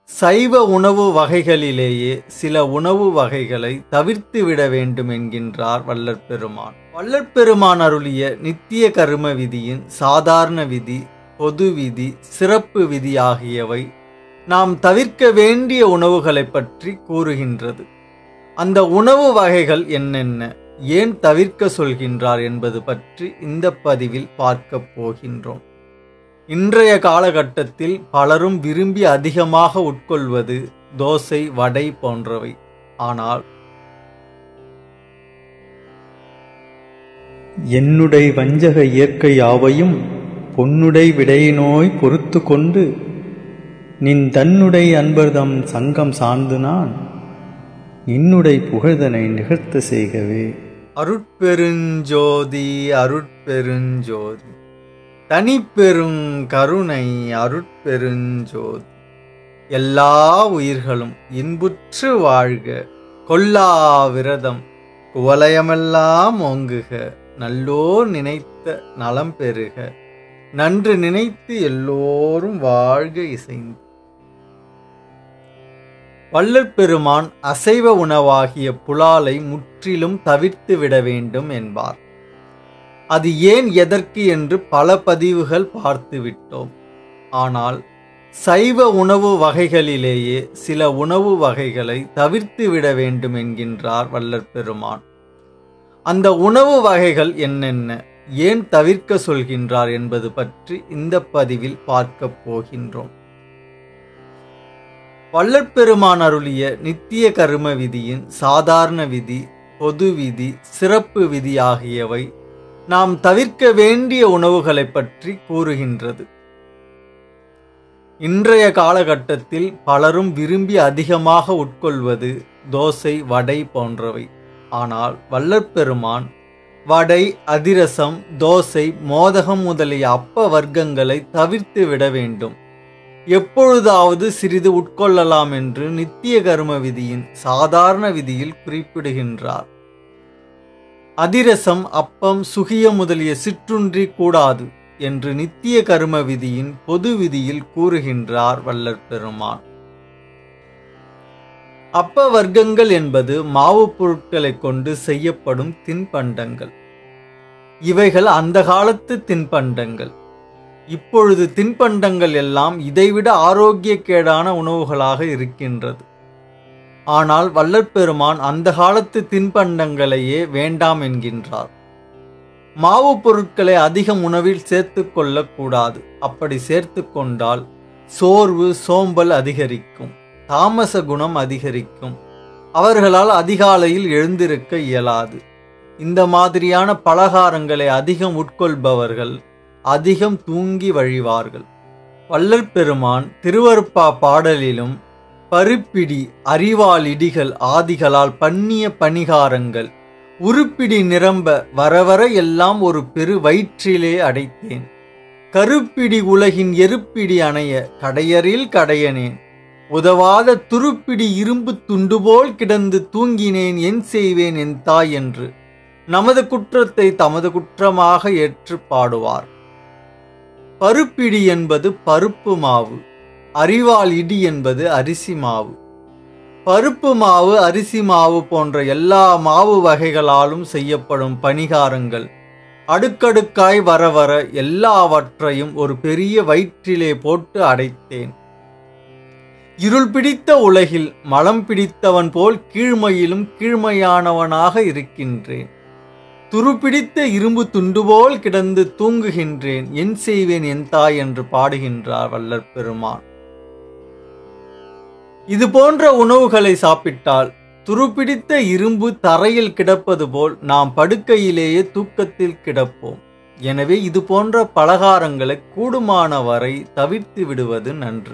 சைவ உணவு வகைகளிலேயே சில உணவு வகைகளை தவிர்த்து விட வேண்டும் என்கின்றார் வள்ளற் பெருமான் வள்ளற் பெருமான் அருளிய நித்திய கர்ம விதியின் சாதாரண விதி பொது விதி சிறப்பு விதி ஆகியவை நாம் தவிர்க்க வேண்டிய உணவுகளைப் பற்றி கூறுகின்றது அந்த உணவு வகைகள் என்னென்ன ஏன் தவிர்க்க சொல்கின்றார் என்பது பற்றி இந்த பதிவில் பார்க்கப் போகின்றோம் இன்றைய காலகட்டத்தில் பலரும் விரும்பி அதிகமாக உட்கொள்வது தோசை வடை போன்றவை ஆனால் என்னுடை வஞ்சக இயற்கை யாவையும் பொன்னுடை விடையினோய் பொறுத்து கொண்டு நின் தன்னுடை அன்பர்தம் சங்கம் சார்ந்து நான் இன்னுடை புகழ்தனை நிகழ்த்த செய்கவே அருட்பெருஞ்சோதி அருட்பெருஞ்சோதி தனிப்பெருங் கருணை அருட்பெருஞ்சோதி எல்லா உயிர்களும் இன்புற்று வாழ்க கொல்லா விரதம் குவலயமெல்லாம் ஓங்குக நல்லோர் நினைத்த நலம் பெறுக நன்று நினைத்து எல்லோரும் வாழ்க இசைந்து வள்ளற் பெருமான் அசைவ உணவாகிய புலாலை முற்றிலும் தவிர்த்து விட வேண்டும் என்பார் அது ஏன் எதற்கு என்று பல பதிவுகள் பார்த்து விட்டோம் ஆனால் சைவ உணவு வகைகளிலேயே சில உணவு வகைகளை தவிர்த்து விட வேண்டும் என்கின்றார் வள்ளற் பெருமான் அந்த உணவு வகைகள் என்னென்ன ஏன் தவிர்க்க சொல்கின்றார் என்பது பற்றி இந்த பதிவில் பார்க்கப் போகின்றோம் வள்ளற் பெருமான் அருளிய நித்திய கர்ம விதியின் சாதாரண விதி பொது விதி சிறப்பு விதி ஆகியவை நாம் தவிர்க்க வேண்டிய உணவுகளைப் பற்றி கூறுகின்றது இன்றைய காலகட்டத்தில் பலரும் விரும்பி அதிகமாக உட்கொள்வது தோசை வடை போன்றவை ஆனால் வள்ளற் பெருமான் வடை அதிரசம் தோசை மோதகம் முதலிய அப்ப வர்க்கங்களை தவிர்த்து விட வேண்டும் எப்பொழுதாவது சிறிது உட்கொள்ளலாம் என்று நித்திய கர்ம விதியின் சாதாரண விதியில் குறிப்பிடுகின்றார் அதிரசம் அப்பம் சுகிய முதலிய சிற்றுன்றி கூடாது என்று நித்திய கர்ம விதியின் பொது விதியில் கூறுகின்றார் வள்ளற் பெருமான் அப்ப வர்க்கங்கள் என்பது மாவுப் பொருட்களை கொண்டு செய்யப்படும் தின்பண்டங்கள் இவைகள் அந்த காலத்து தின்பண்டங்கள் இப்பொழுது தின்பண்டங்கள் எல்லாம் இதைவிட ஆரோக்கியக்கேடான உணவுகளாக இருக்கின்றது ஆனால் வள்ளற்பெருமான் அந்த காலத்து தின்பண்டங்களையே வேண்டாம் என்கின்றார் மாவு பொருட்களை அதிகம் உணவில் சேர்த்து கொள்ளக்கூடாது அப்படி சேர்த்து கொண்டால் சோர்வு சோம்பல் அதிகரிக்கும் தாமச குணம் அதிகரிக்கும் அவர்களால் அதிகாலையில் எழுந்திருக்க இயலாது இந்த மாதிரியான பலகாரங்களை அதிகம் உட்கொள்பவர்கள் அதிகம் தூங்கி வழிவார்கள் வள்ளற் பெருமான் திருவருப்பா பாடலிலும் பருப்பிடி அறிவால் இடிகள் ஆதிகளால் பண்ணிய பணிகாரங்கள் உருப்பிடி நிரம்ப வரவர எல்லாம் ஒரு பெரு வயிற்றிலே அடைத்தேன் கருப்பிடி உலகின் எருப்பிடி அணைய கடையரில் கடையனேன் உதவாத துருப்பிடி இரும்பு துண்டு போல் கிடந்து தூங்கினேன் என் செய்வேன் என் தாய் என்று நமது குற்றத்தை தமது குற்றமாக ஏற்று பாடுவார் பருப்பிடி என்பது பருப்பு மாவு அறிவால் இடி என்பது அரிசி மாவு பருப்பு மாவு அரிசி மாவு போன்ற எல்லா மாவு வகைகளாலும் செய்யப்படும் பணிகாரங்கள் அடுக்கடுக்காய் வர வர எல்லாவற்றையும் ஒரு பெரிய வயிற்றிலே போட்டு அடைத்தேன் இருள் பிடித்த உலகில் மலம் பிடித்தவன் போல் கீழ்மையிலும் கீழ்மையானவனாக இருக்கின்றேன் துருப்பிடித்த இரும்பு துண்டு போல் கிடந்து தூங்குகின்றேன் என் செய்வேன் என் தாய் என்று பாடுகின்றார் வள்ளற் பெருமான் இது போன்ற உணவுகளை சாப்பிட்டால் துருப்பிடித்த இரும்பு தரையில் கிடப்பது போல் நாம் படுக்கையிலேயே தூக்கத்தில் கிடப்போம் எனவே இது போன்ற பலகாரங்களை கூடுமான வரை தவிர்த்து விடுவது நன்று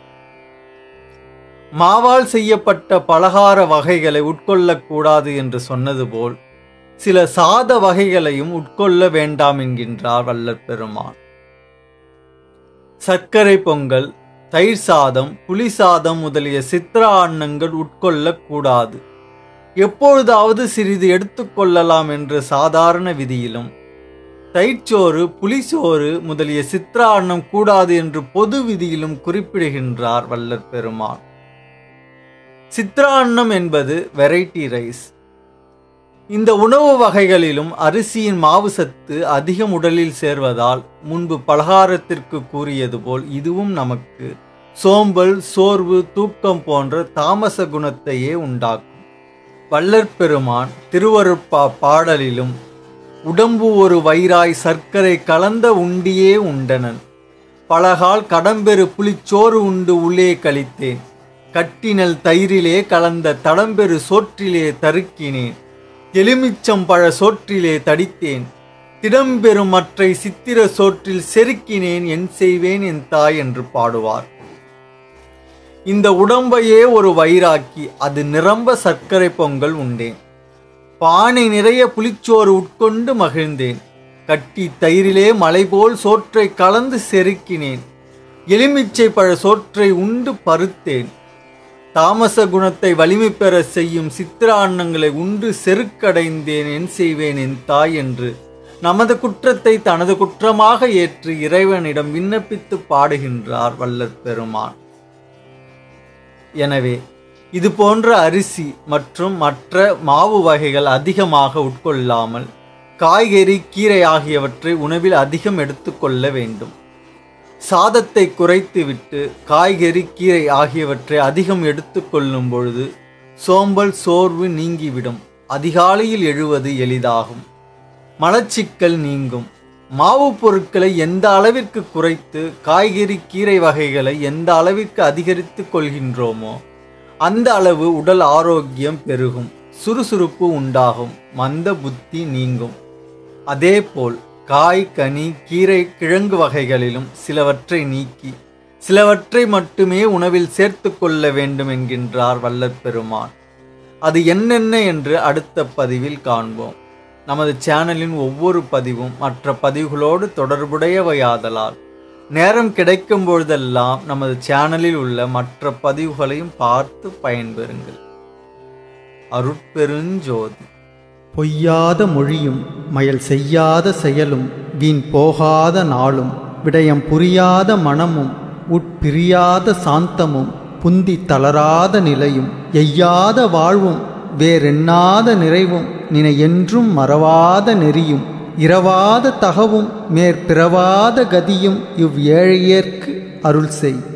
மாவால் செய்யப்பட்ட பலகார வகைகளை உட்கொள்ளக்கூடாது என்று சொன்னது போல் சில சாத வகைகளையும் உட்கொள்ள வேண்டாம் என்கின்றார் வள்ளற் பெருமான் சர்க்கரை பொங்கல் தயிர் சாதம் புளி சாதம் முதலிய சித்ரா அன்னங்கள் உட்கொள்ளக்கூடாது எப்பொழுதாவது சிறிது எடுத்துக்கொள்ளலாம் என்று சாதாரண விதியிலும் தயிர்ச்சோறு புலிசோறு முதலிய சித்ரா அன்னம் கூடாது என்று பொது விதியிலும் குறிப்பிடுகின்றார் வல்லற் பெருமான் சித்ரா அன்னம் என்பது வெரைட்டி ரைஸ் இந்த உணவு வகைகளிலும் அரிசியின் மாவு சத்து அதிகம் உடலில் சேர்வதால் முன்பு பலகாரத்திற்கு கூறியது போல் இதுவும் நமக்கு சோம்பல் சோர்வு தூக்கம் போன்ற தாமச குணத்தையே உண்டாக்கும் வள்ளற்பெருமான் திருவருட்பா பாடலிலும் உடம்பு ஒரு வயிறாய் சர்க்கரை கலந்த உண்டியே உண்டனன் பலகால் கடம்பெரு புளிச்சோறு உண்டு உள்ளே கழித்தேன் கட்டினல் தயிரிலே கலந்த தடம்பெரு சோற்றிலே தருக்கினேன் எலுமிச்சம் பழ சோற்றிலே தடித்தேன் திடம்பெறும் மற்றை சித்திர சோற்றில் செருக்கினேன் என் செய்வேன் என் தாய் என்று பாடுவார் இந்த உடம்பையே ஒரு வயிறாக்கி அது நிரம்ப சர்க்கரை பொங்கல் உண்டேன் பானை நிறைய புளிச்சோறு உட்கொண்டு மகிழ்ந்தேன் கட்டி தயிரிலே மலை போல் சோற்றை கலந்து செருக்கினேன் எலுமிச்சை பழ சோற்றை உண்டு பருத்தேன் தாமச குணத்தை வலிமை பெற செய்யும் சித்திரா அன்னங்களை உண்டு செருக்கடைந்தேன் என் செய்வேன் என் தாய் என்று நமது குற்றத்தை தனது குற்றமாக ஏற்று இறைவனிடம் விண்ணப்பித்து பாடுகின்றார் வல்லற் பெருமான் எனவே இது போன்ற அரிசி மற்றும் மற்ற மாவு வகைகள் அதிகமாக உட்கொள்ளாமல் காய்கறி கீரை ஆகியவற்றை உணவில் அதிகம் எடுத்துக்கொள்ள வேண்டும் சாதத்தை குறைத்துவிட்டு காய்கறி கீரை ஆகியவற்றை அதிகம் எடுத்துக்கொள்ளும் பொழுது சோம்பல் சோர்வு நீங்கிவிடும் அதிகாலையில் எழுவது எளிதாகும் மலச்சிக்கல் நீங்கும் மாவு பொருட்களை எந்த அளவிற்கு குறைத்து காய்கறி கீரை வகைகளை எந்த அளவிற்கு அதிகரித்து கொள்கின்றோமோ அந்த அளவு உடல் ஆரோக்கியம் பெருகும் சுறுசுறுப்பு உண்டாகும் மந்த புத்தி நீங்கும் அதேபோல் காய் கனி கீரை கிழங்கு வகைகளிலும் சிலவற்றை நீக்கி சிலவற்றை மட்டுமே உணவில் சேர்த்து கொள்ள வேண்டும் என்கின்றார் வல்லற் பெருமான் அது என்னென்ன என்று அடுத்த பதிவில் காண்போம் நமது சேனலின் ஒவ்வொரு பதிவும் மற்ற பதிவுகளோடு தொடர்புடையவையாதலால் நேரம் கிடைக்கும் பொழுதெல்லாம் நமது சேனலில் உள்ள மற்ற பதிவுகளையும் பார்த்து பயன்பெறுங்கள் அருட்பெருஞ்சோதி பொய்யாத மொழியும் மயல் செய்யாத செயலும் வீண் போகாத நாளும் விடயம் புரியாத மனமும் உட்பிரியாத சாந்தமும் புந்தி தளராத நிலையும் எய்யாத வாழ்வும் வேறெண்ணாத நிறைவும் நினை என்றும் மறவாத நெறியும் இரவாத தகவும் மேற்பிறவாத கதியும் இவ் ஏழையர்க்கு அருள் செய்